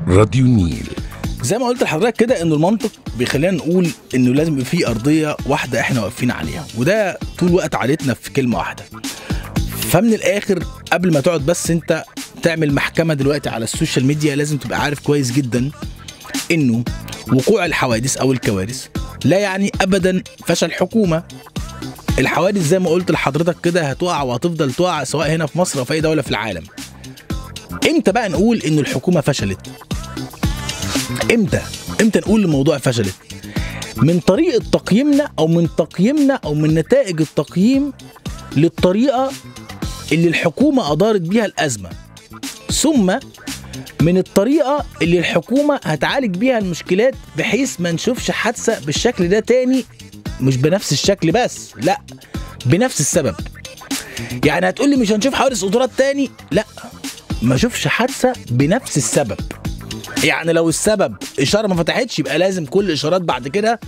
راديو النيل زي ما قلت لحضرتك كده انه المنطق بيخلينا نقول انه لازم يبقى في ارضيه واحده احنا واقفين عليها وده طول الوقت عادتنا في كلمه واحده فمن الاخر قبل ما تقعد بس انت تعمل محكمه دلوقتي على السوشيال ميديا لازم تبقى عارف كويس جدا انه وقوع الحوادث او الكوارث لا يعني ابدا فشل حكومه الحوادث زي ما قلت لحضرتك كده هتقع وهتفضل تقع سواء هنا في مصر او في اي دوله في العالم امتى بقى نقول ان الحكومه فشلت امتى امتى نقول الموضوع فشلت من طريقه تقييمنا او من تقييمنا او من نتائج التقييم للطريقه اللي الحكومه ادارت بيها الازمه ثم من الطريقه اللي الحكومه هتعالج بيها المشكلات بحيث ما نشوفش حادثه بالشكل ده تاني مش بنفس الشكل بس لا بنفس السبب يعني هتقولي مش هنشوف حوادث قطارات تاني لا ما اشوفش حادثه بنفس السبب يعني لو السبب اشاره ما فتحتش يبقى لازم كل الاشارات بعد كده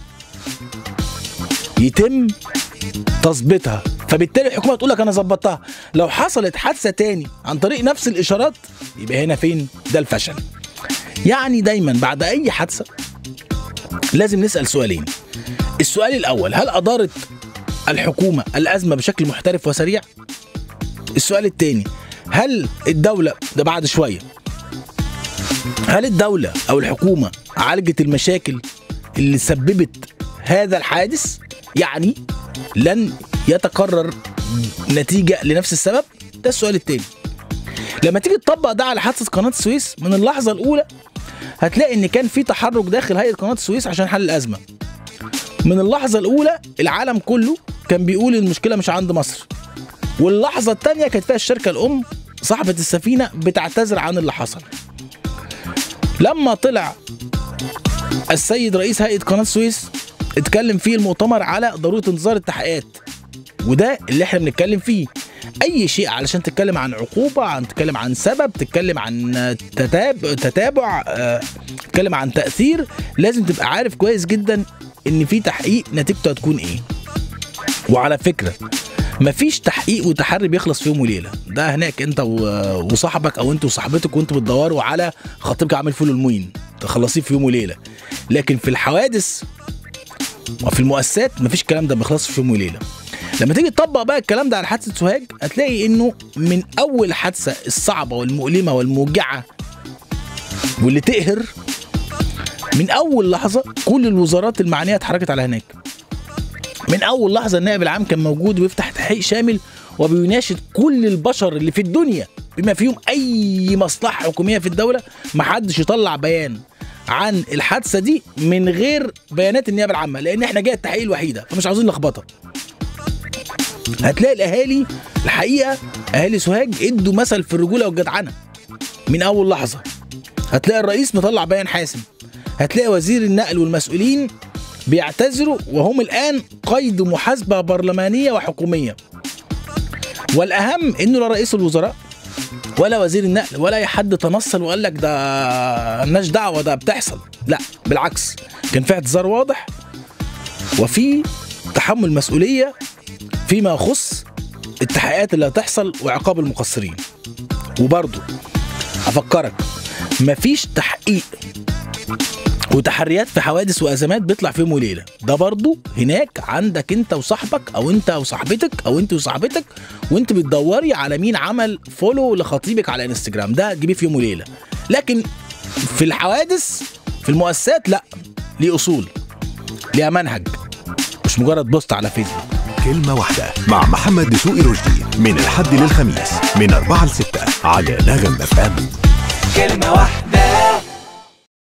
يتم تظبيطها فبالتالي الحكومه تقول لك انا ظبطتها لو حصلت حادثه تاني عن طريق نفس الاشارات يبقى هنا فين ده الفشل يعني دايما بعد اي حادثه لازم نسال سؤالين السؤال الاول هل ادارت الحكومه الازمه بشكل محترف وسريع السؤال الثاني هل الدوله ده بعد شويه هل الدوله او الحكومه عالجت المشاكل اللي سببت هذا الحادث يعني لن يتكرر نتيجه لنفس السبب ده السؤال الثاني لما تيجي تطبق ده على حادثه قناه السويس من اللحظه الاولى هتلاقي ان كان في تحرك داخل هيئه قناه السويس عشان حل الازمه من اللحظه الاولى العالم كله كان بيقول المشكله مش عند مصر واللحظه الثانيه كانت فيها الشركه الام صاحبه السفينه بتعتذر عن اللي حصل لما طلع السيد رئيس هيئه قناه السويس اتكلم فيه المؤتمر على ضروره انتظار التحقيقات وده اللي احنا بنتكلم فيه اي شيء علشان تتكلم عن عقوبه عن تتكلم عن سبب تتكلم عن تتاب تتابع آه، تتكلم عن تاثير لازم تبقى عارف كويس جدا ان في تحقيق نتيجته هتكون ايه وعلى فكره مفيش تحقيق وتحري بيخلص في يوم وليله ده هناك انت و- وصاحبك او انت وصاحبتك وانتوا بتدوروا على خطيبك عامل فول الموين تخلصيه في يوم وليله لكن في الحوادث وفي المؤسسات مفيش الكلام ده بيخلصش في يوم وليله لما تيجي تطبق بقى الكلام ده على حادثه سوهاج هتلاقي انه من اول حادثه الصعبه والمؤلمه والموجعه واللي تقهر من اول لحظه كل الوزارات المعنيه اتحركت على هناك من اول لحظه النائب العام كان موجود ويفتح تحقيق شامل وبيناشد كل البشر اللي في الدنيا بما فيهم اي مصلحه حكوميه في الدوله محدش يطلع بيان عن الحادثه دي من غير بيانات النيابه العامه لان احنا جايه التحقيق الوحيده فمش عاوزين لخبطه هتلاقي الاهالي الحقيقه اهالي سوهاج ادوا مثل في الرجوله والجدعنه من اول لحظه هتلاقي الرئيس مطلع بيان حاسم هتلاقي وزير النقل والمسؤولين بيعتذروا وهم الان قيد محاسبه برلمانيه وحكوميه والاهم انه لا رئيس الوزراء ولا وزير النقل ولا اي حد تنصل وقال لك ده مالناش دعوه ده بتحصل لا بالعكس كان في اعتذار واضح وفي تحمل مسؤوليه فيما يخص التحقيقات اللي هتحصل وعقاب المقصرين وبرضه افكرك مفيش تحقيق وتحريات في حوادث وازمات بيطلع في يوم وليله ده برضو هناك عندك انت وصاحبك او انت وصاحبتك او انت وصاحبتك وانت بتدوري على مين عمل فولو لخطيبك على انستجرام ده تجيبيه في يوم وليله لكن في الحوادث في المؤسسات لا ليه اصول ليها منهج مش مجرد بوست على فيسبوك كلمة واحدة مع محمد دسوقي رشدي من الحد للخميس من 4 ل 6 على نغم اف ام كلمة واحدة